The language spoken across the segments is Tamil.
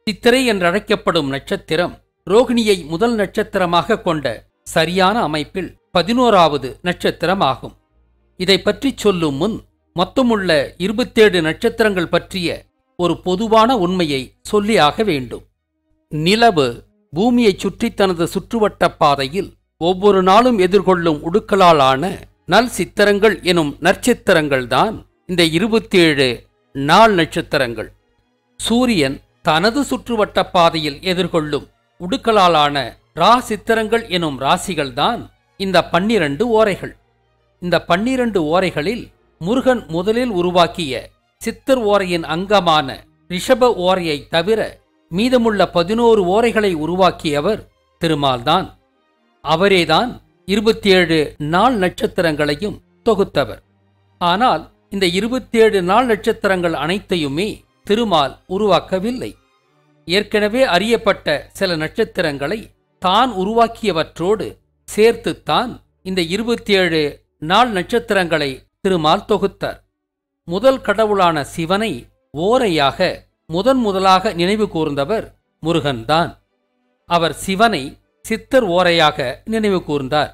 சித்திரை என்றழைக்கப்படும் நட்சத்திரம் ரோகிணியை முதல் நட்சத்திரமாக கொண்ட சரியான அமைப்பில் பதினோராவது நட்சத்திரமாகும் இதை பற்றி சொல்லும் முன் மொத்தமுள்ள இருபத்தேழு நட்சத்திரங்கள் பற்றிய ஒரு பொதுவான உண்மையை சொல்லியாக வேண்டும் நிலவு பூமியைச் சுற்றி தனது சுற்றுவட்டப் பாதையில் ஒவ்வொரு நாளும் எதிர்கொள்ளும் உடுக்களாலான நல் சித்திரங்கள் எனும் நற்சித்திரங்கள்தான் இந்த இருபத்தேழு நாள் நட்சத்திரங்கள் சூரியன் தனது சுற்றுவட்டப் பாதையில் எதிர்கொள்ளும் உடுக்களாலான ரா சித்திரங்கள் எனும் ராசிகள்தான் இந்த பன்னிரண்டு ஓரைகள் இந்த பன்னிரண்டு ஓரைகளில் முருகன் முதலில் உருவாக்கிய சித்தர் ஓரையின் அங்கமான ரிஷப ஓரையை தவிர மீதமுள்ள பதினோரு ஓரைகளை உருவாக்கியவர் திருமால்தான் அவரேதான் இருபத்தேழு நாள் நட்சத்திரங்களையும் தொகுத்தவர் ஆனால் இந்த இருபத்தேழு நாள் நட்சத்திரங்கள் அனைத்தையுமே திருமால் உருவாக்கவில்லை ஏற்கனவே அறியப்பட்ட சில நட்சத்திரங்களை தான் உருவாக்கியவற்றோடு சேர்த்துத்தான் இந்த இருபத்தேழு நாள் நட்சத்திரங்களை திருமால் தொகுத்தார் முதல் கடவுளான சிவனை ஓரையாக முதன் முதலாக நினைவு கூர்ந்தவர் முருகன்தான் அவர் சிவனை சித்தர் ஓரையாக நினைவு கூர்ந்தார்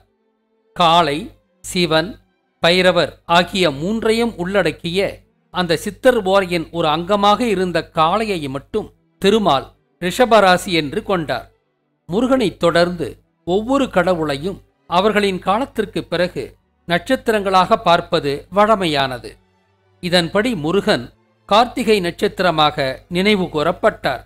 காளை சிவன் பைரவர் ஆகிய மூன்றையும் உள்ளடக்கிய அந்த சித்தர் ஓரையின் ஒரு அங்கமாக இருந்த காளையை மட்டும் திருமால் ரிஷபராசி என்று கொண்டார் முருகனைத் தொடர்ந்து ஒவ்வொரு கடவுளையும் அவர்களின் காலத்திற்கு பிறகு நட்சத்திரங்களாக பார்ப்பது வழமையானது இதன்படி முருகன் கார்த்திகை நட்சத்திரமாக நினைவு கூறப்பட்டார்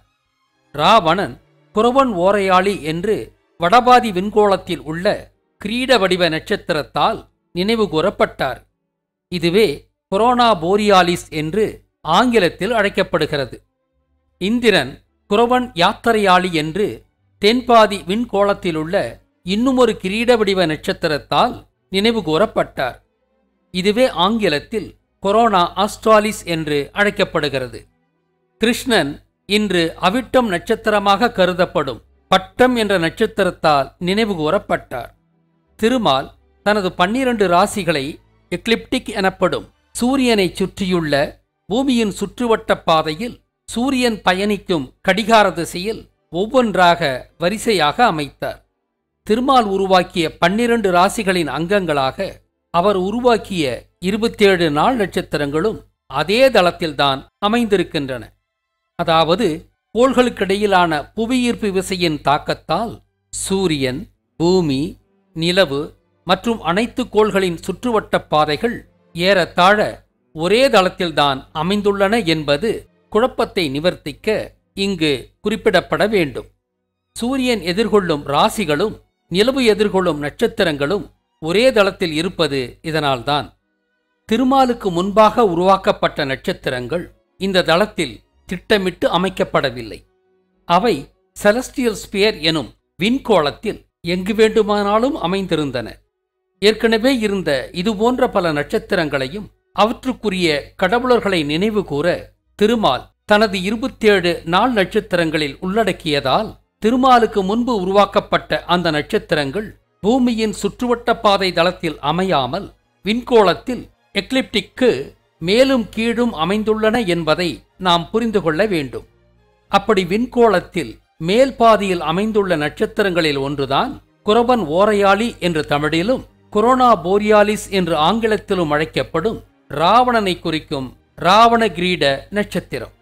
ராவணன் குறவன் ஓரையாளி என்று வடபாதி விண்கோளத்தில் உள்ள கிரீட வடிவ நட்சத்திரத்தால் நினைவு கூறப்பட்டார் இதுவே கொரோனா போரியாலிஸ் என்று ஆங்கிலத்தில் அழைக்கப்படுகிறது இந்திரன் குறவன் யாத்திரையாளி என்று தென்பாதி விண்கோளத்திலுள்ள இன்னுமொரு கிரீட வடிவ நட்சத்திரத்தால் நினைவு கூறப்பட்டார் இதுவே ஆங்கிலத்தில் கொரோனா ஆஸ்ட்ராலிஸ் என்று அழைக்கப்படுகிறது கிருஷ்ணன் இன்று அவிட்டம் நட்சத்திரமாக கருதப்படும் பட்டம் என்ற நட்சத்திரத்தால் நினைவு கூறப்பட்டார் திருமால் தனது பன்னிரண்டு ராசிகளை எக்லிப்டிக் எனப்படும் சூரியனைச் சுற்றியுள்ள பூமியின் சுற்றுவட்டப் பாதையில் சூரியன் பயணிக்கும் கடிகார திசையில் ஒவ்வொன்றாக வரிசையாக அமைத்தார் திருமால் உருவாக்கிய பன்னிரண்டு ராசிகளின் அங்கங்களாக அவர் உருவாக்கிய இருபத்தேழு நாள் நட்சத்திரங்களும் அதே தளத்தில்தான் அமைந்திருக்கின்றன அதாவது கோள்களுக்கிடையிலான புவியீர்ப்பு விசையின் தாக்கத்தால் சூரியன் பூமி நிலவு மற்றும் அனைத்து கோள்களின் சுற்றுவட்டப் பாதைகள் ஏறத்தாழ ஒரே தளத்தில்தான் அமைந்துள்ளன என்பது குழப்பத்தை நிவர்த்திக்க இங்கு குறிப்பிடப்பட வேண்டும் சூரியன் எதிர்கொள்ளும் ராசிகளும் நிலவு எதிர்கொள்ளும் நட்சத்திரங்களும் ஒரே தளத்தில் இருப்பது இதனால்தான் திருமாலுக்கு முன்பாக உருவாக்கப்பட்ட நட்சத்திரங்கள் இந்த தளத்தில் திட்டமிட்டு அமைக்கப்படவில்லை அவை செலஸ்டியல் ஸ்பியர் எனும் விண்கோளத்தில் எங்கு வேண்டுமானாலும் அமைந்திருந்தன ஏற்கனவே இருந்த இதுபோன்ற பல நட்சத்திரங்களையும் அவற்றுக்குரிய கடவுளர்களை நினைவு கூற திருமால் தனது இருபத்தேழு நாள் நட்சத்திரங்களில் உள்ளடக்கியதால் திருமாலுக்கு முன்பு உருவாக்கப்பட்ட அந்த நட்சத்திரங்கள் பூமியின் சுற்றுவட்ட பாதை தளத்தில் அமையாமல் விண்கோளத்தில் எக்லிப்டிக்கு மேலும் கீழும் அமைந்துள்ளன என்பதை நாம் புரிந்து கொள்ள வேண்டும் அப்படி விண்கோளத்தில் மேல் பாதியில் அமைந்துள்ள நட்சத்திரங்களில் ஒன்றுதான் குரவன் ஓரையாளி என்று தமிழிலும் கொரோனா போரியாலிஸ் என்று ஆங்கிலத்திலும் அழைக்கப்படும் ராவணனை குறிக்கும் ராவண கிரீட நட்சத்திரம்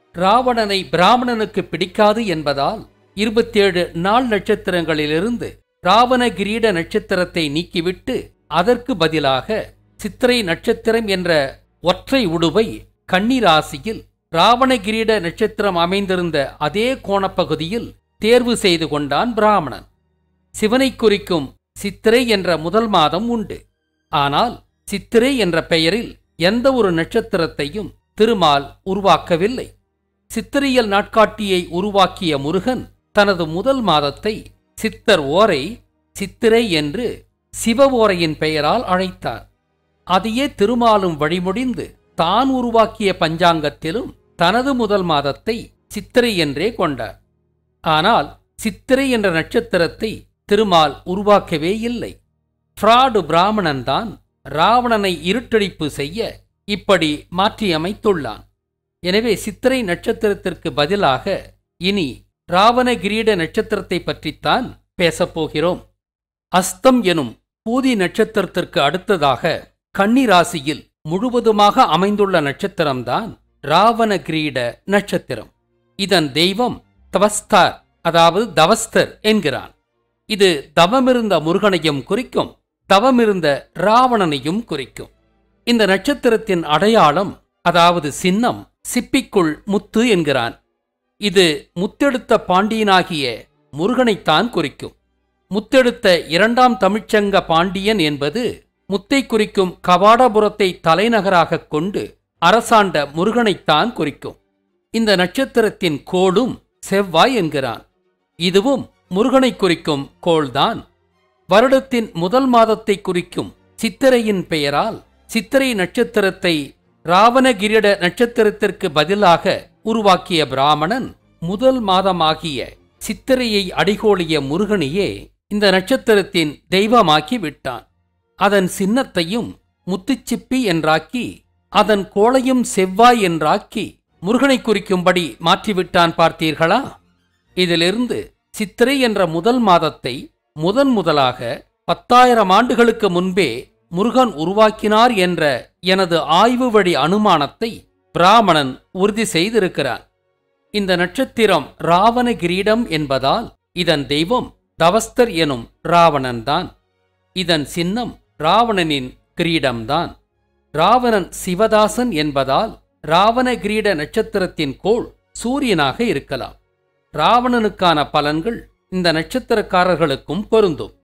ராவணனை பிராமணனுக்கு பிடிக்காது என்பதால் இருபத்தேழு நாள் நட்சத்திரங்களிலிருந்து ராவண கிரீட நட்சத்திரத்தை நீக்கிவிட்டு அதற்கு பதிலாக சித்திரை நட்சத்திரம் என்ற ஒற்றை உடுவை கன்னிராசியில் ராவண கிரீட நட்சத்திரம் அமைந்திருந்த அதே கோணப்பகுதியில் தேர்வு செய்து கொண்டான் பிராமணன் சிவனை குறிக்கும் சித்திரை என்ற முதல் மாதம் உண்டு ஆனால் சித்திரை என்ற பெயரில் எந்த ஒரு நட்சத்திரத்தையும் திருமால் உருவாக்கவில்லை சித்திரையல் நாட்காட்டியை உருவாக்கிய முருகன் தனது முதல் மாதத்தை சித்தர் ஓரை சித்திரை என்று சிவ ஓரையின் பெயரால் அழைத்தார் அதையே திருமாலும் வழிமுடிந்து தான் உருவாக்கிய பஞ்சாங்கத்திலும் தனது முதல் மாதத்தை சித்திரை என்றே கொண்டார் ஆனால் சித்திரை என்ற நட்சத்திரத்தை திருமால் உருவாக்கவே இல்லை ஃப்ராடு பிராமணன்தான் ராவணனை இருட்டடிப்பு செய்ய இப்படி மாற்றியமைத்துள்ளான் எனவே சித்திரை நட்சத்திரத்திற்கு பதிலாக இனி ராவண கிரீட நட்சத்திரத்தை பற்றித்தான் பேசப்போகிறோம் அஸ்தம் எனும் பூதி நட்சத்திரத்திற்கு அடுத்ததாக கன்னி ராசியில் முழுவதுமாக அமைந்துள்ள நட்சத்திரம்தான் ராவண கிரீட நட்சத்திரம் இதன் தெய்வம் தவஸ்தார் அதாவது தவஸ்தர் என்கிறான் இது தவமிருந்த முருகனையும் குறிக்கும் தவமிருந்த ராவணனையும் குறிக்கும் இந்த நட்சத்திரத்தின் அடையாளம் அதாவது சின்னம் சிப்பிக்குள் முத்து என்கிறான் இது முத்தெடுத்த பாண்டியனாகிய முருகனைத்தான் குறிக்கும் முத்தெடுத்த இரண்டாம் தமிழ்ச்சங்க பாண்டியன் என்பது முத்தை குறிக்கும் கவாடபுரத்தை தலைநகராகக் கொண்டு அரசாண்ட முருகனைத்தான் குறிக்கும் இந்த நட்சத்திரத்தின் கோளும் செவ்வாய் என்கிறான் இதுவும் முருகனை குறிக்கும் கோள்தான் வருடத்தின் முதல் மாதத்தை குறிக்கும் சித்திரையின் பெயரால் சித்திரை நட்சத்திரத்தை ராவணகிரிட நட்சத்திரத்திற்கு பதிலாக உருவாக்கிய பிராமணன் முதல் மாதமாகிய சித்திரையை அடிகோளிய முருகனையே இந்த நட்சத்திரத்தின் தெய்வமாக்கி விட்டான் அதன் சின்னத்தையும் முத்துச்சிப்பி என்றாக்கி அதன் கோளையும் செவ்வாய் என்றாக்கி முருகனை குறிக்கும்படி மாற்றிவிட்டான் பார்த்தீர்களா இதிலிருந்து சித்திரை என்ற முதல் மாதத்தை முதன் முதலாக பத்தாயிரம் ஆண்டுகளுக்கு முன்பே முருகன் உருவாக்கினார் என்ற எனது ஆய்வு வழி அனுமானத்தை பிராமணன் உறுதி செய்திருக்கிறான் இந்த நட்சத்திரம் ராவண கிரீடம் என்பதால் இதன் தெய்வம் தவஸ்தர் எனும் ராவணன்தான் இதன் சின்னம் ராவணனின் கிரீடம்தான் ராவணன் சிவதாசன் என்பதால் ராவண கிரீட நட்சத்திரத்தின் கோள் சூரியனாக இருக்கலாம் ராவணனுக்கான பலன்கள் இந்த நட்சத்திரக்காரர்களுக்கும் பொருந்தும்